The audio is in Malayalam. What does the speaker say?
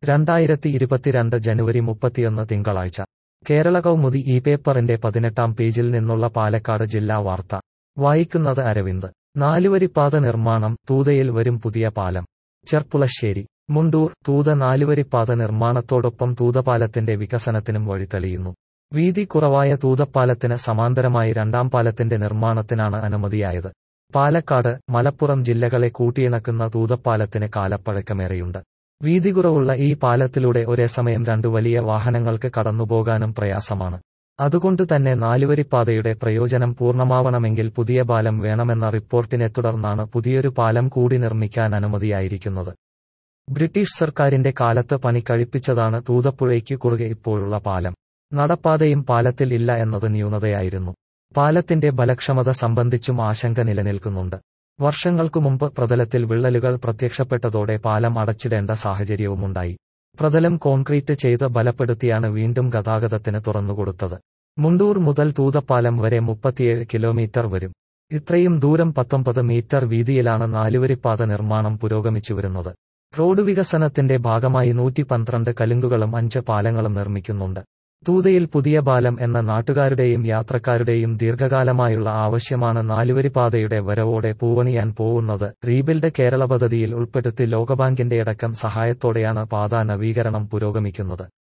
രണ്ടായിരത്തി ഇരുപത്തിരണ്ട് ജനുവരി മുപ്പത്തിയൊന്ന് തിങ്കളാഴ്ച കേരള കൗമുദി ഈ പേപ്പറിന്റെ പതിനെട്ടാം പേജിൽ നിന്നുള്ള പാലക്കാട് ജില്ലാ വാർത്ത വായിക്കുന്നത് അരവിന്ദ് നാലുവരിപ്പാത നിർമ്മാണം തൂതയിൽ വരും പുതിയ പാലം ചെർപ്പുളശ്ശേരി മുണ്ടൂർ തൂത നാലുവരിപ്പാത നിർമ്മാണത്തോടൊപ്പം തൂതപാലത്തിന്റെ വികസനത്തിനും വഴിതെളിയുന്നു വീതി കുറവായ തൂതപ്പാലത്തിന് സമാന്തരമായി രണ്ടാം പാലത്തിന്റെ നിർമ്മാണത്തിനാണ് അനുമതിയായത് പാലക്കാട് മലപ്പുറം ജില്ലകളെ കൂട്ടിയിണക്കുന്ന തൂതപ്പാലത്തിന് കാലപ്പഴക്കമേറെയുണ്ട് വീതി കുറവുള്ള ഈ പാലത്തിലൂടെ ഒരേ സമയം രണ്ടു വലിയ വാഹനങ്ങൾക്ക് കടന്നുപോകാനും പ്രയാസമാണ് അതുകൊണ്ട് തന്നെ നാലുവരിപ്പാതയുടെ പ്രയോജനം പൂർണ്ണമാവണമെങ്കിൽ പുതിയ പാലം വേണമെന്ന റിപ്പോർട്ടിനെ തുടർന്നാണ് പുതിയൊരു പാലം കൂടി നിർമ്മിക്കാൻ അനുമതിയായിരിക്കുന്നത് ബ്രിട്ടീഷ് സർക്കാരിന്റെ കാലത്ത് പണി കഴിപ്പിച്ചതാണ് തൂതപ്പുഴയ്ക്ക് കുറുകെ ഇപ്പോഴുള്ള പാലം നടപ്പാതയും പാലത്തിൽ ഇല്ല എന്നത് ന്യൂനതയായിരുന്നു പാലത്തിന്റെ ബലക്ഷമത സംബന്ധിച്ചും ആശങ്ക നിലനിൽക്കുന്നുണ്ട് വർഷങ്ങൾക്കു മുമ്പ് പ്രതലത്തിൽ വിള്ളലുകൾ പ്രത്യക്ഷപ്പെട്ടതോടെ പാലം അടച്ചിടേണ്ട സാഹചര്യവുമുണ്ടായി പ്രതലം കോൺക്രീറ്റ് ചെയ്ത് ബലപ്പെടുത്തിയാണ് വീണ്ടും ഗതാഗതത്തിന് തുറന്നുകൊടുത്തത് മുണ്ടൂർ മുതൽ തൂതപ്പാലം വരെ മുപ്പത്തിയേഴ് കിലോമീറ്റർ വരും ഇത്രയും ദൂരം പത്തൊമ്പത് മീറ്റർ വീതിയിലാണ് നാലുവരിപ്പാത നിർമ്മാണം പുരോഗമിച്ചുവരുന്നത് റോഡ് വികസനത്തിന്റെ ഭാഗമായി നൂറ്റി പന്ത്രണ്ട് കലുങ്കുകളും അഞ്ച് പാലങ്ങളും നിർമ്മിക്കുന്നുണ്ട് തൂതയിൽ പുതിയ പാലം എന്ന നാട്ടുകാരുടെയും യാത്രക്കാരുടെയും ദീർഘകാലമായുള്ള ആവശ്യമാണ് നാലുവരിപ്പാതയുടെ വരവോടെ പൂവണിയാൻ പോവുന്നത് റീബിൽഡ് കേരള പദ്ധതിയിൽ ഉൾപ്പെടുത്തി ലോകബാങ്കിന്റെയടക്കം സഹായത്തോടെയാണ് പാത നവീകരണം പുരോഗമിക്കുന്നത്